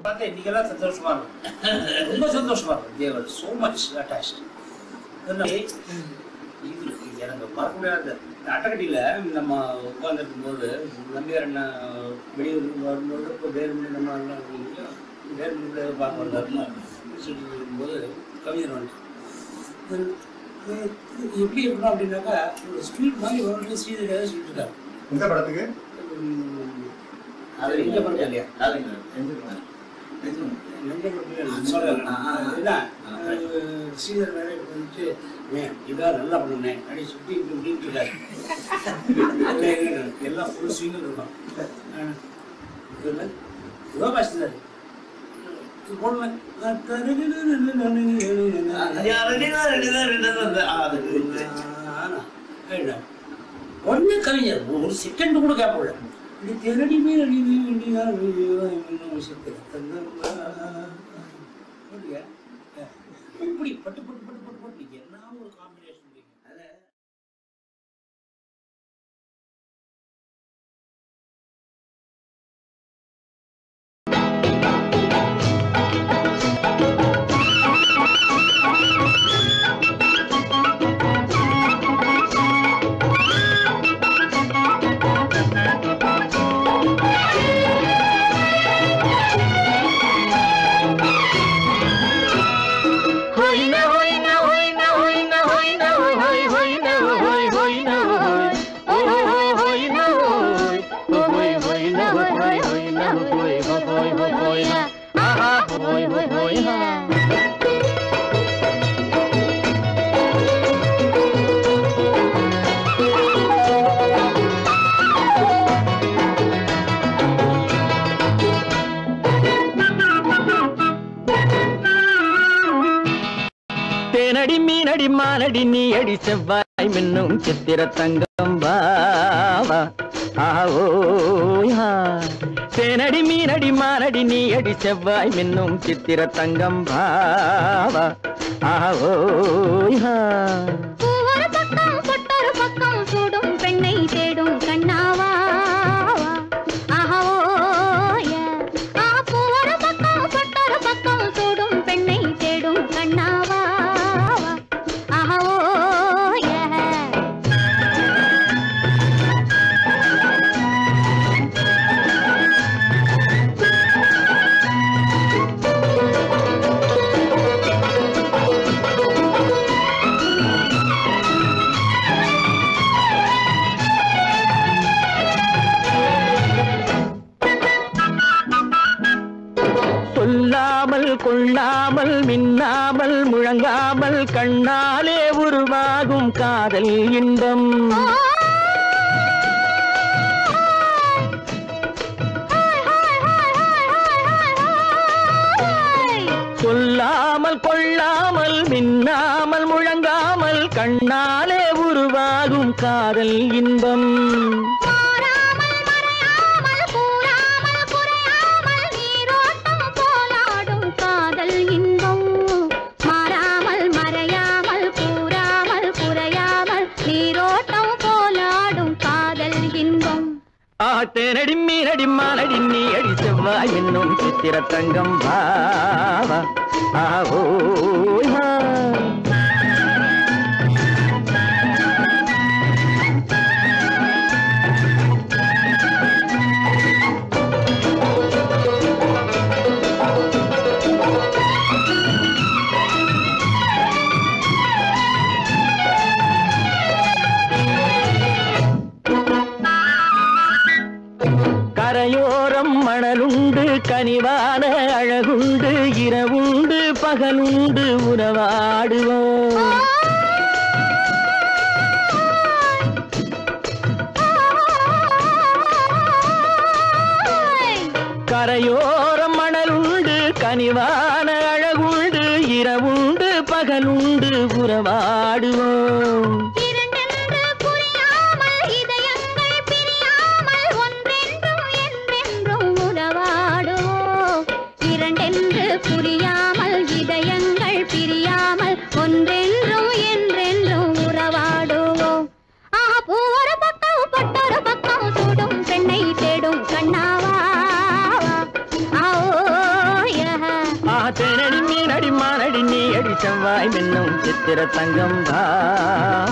பார்த்தா இன்னைக்கெல்லாம் சந்தோஷமா இருக்கும் ரொம்ப சந்தோஷமா இருக்கும் தேவர் சோ மச் அட்டாச் இது எனக்கு மறக்க முடியாத இந்த அட்டக்கட்டியில நம்ம உட்காந்துருக்கும் போது நம்பியார் அண்ணன் வெளியூருக்கு வரும்போது இப்போ வேறுமணி நம்ம எல்லாம் இருக்கீங்களா, வேறுமணியில பார்க்க வந்தாருன்னா சொல்லிட்டு இருக்கும்போது கவிஞர் வந்து இது இது எப்படி இருக்கணும் அப்படின்னாக்கா ஒரு ஸ்வீட் மாதிரி வரணும் ஸ்ரீதரியாக சொல்லிட்டு இருக்காரு இந்த படத்துக்கு உம், அது எங்க படம் இல்லையா ஸ்ரீதர் வேலை வந்துட்டு இதான் நல்லா பண்ணுனேன் அப்படி சுற்றி இப்படி இப்படின்ட்டு இருக்காரு எல்லாம் ஃபுல் ஸ்விங்கில் இருக்கும் யோகாசிந்தார் போடுவேன் ஒன்னு கவிஞர் ஒரு செகண்ட் கூட கேட்பல இது தேரடி மேல் அடி இப்படி பட்டு பட்டு பட்டு பட்டு பட்டு என்ன ஒரு காம்பினேஷன் அத Hoina, hoina, hoina, hoina, hoina, hoi, hoi, hoina, hoi, hoina, hoi. Oh, hoi, hoina, hoi. Oh, hoi, hoina, hoi, hoi, hoina, hoi, hoi, hoi, hoi, hoina. Aha, hoi, hoi, hoina. தேனடி மீனடி மானடி நீ அடி செவ்வாய் மின்னும் சித்திர தங்கம் பாவா ஆவோயா தேனடி மீனடி மானடி நீ அடி செவ்வாய் மின்னும் சித்திர தங்கம் பாவா ஆவோயா பூவொரு பக்கம் பொட்டொரு பக்கம் சூடும் பெண்ணை தேடும் கண்ணாவா ஆஹா ஓய ஆ பூவொரு பக்கம் பொட்டொரு பக்கம் சூடும் பெண்ணை தேடும் கண்ணாவா ஆஹா ஓய சொல்லாமல் கொள்ளாமல் மின்னாமல் முழங்காமல் கண்ணாலே உருவாகும் காதல் இன்பம் சொல்லாமல் கொள்ளாமல் மின்னாமல் முழங்காமல் கண்ணாலே உருவாகும் காதல் இன்பம் மாறாமல் மறையாமல் கூறாமல் குறையாமல் நீரோட்டம் போலாடும் காதல் இன்பம் மாறாமல் மறையாமல் கூறாமல் குறையாமல் நீரோட்டம் போலாடும் காதல் இன்பம் ஆ தேனடி மீனடி மானடி நீ அடி செவ்வாய் என்னும் சித்திர தங்கம் பாவா ஆவோயா கரையோரம் மணலுண்டு கனிவான அழகுண்டு இரவுண்டு பகலுண்டு உறவாடுவோம் கரையோரம் மணலுண்டு கனிவான அழகுண்டு இரவுண்டு பகலுண்டு உறவாடுவோம் இரண்டென்று புரியாமல் இதயங்கள் பிரியாமல் ஒன்றென்றும் என்றென்றும் உறவாடுவோம் இரண்டென்று புரியாமல் இதயங்கள் பிரியாமல் ஒன்றென்றும் என்றென்றும் உறவாடுவோம் ஆஹா பூவொரு பக்கம் பொட்டொரு பக்கம் சூடும் பெண்ணை தேடும் கண்ணாவா ஆ, ஓ, செவ்வாய் மின்னும் சித்திர தங்கம் வா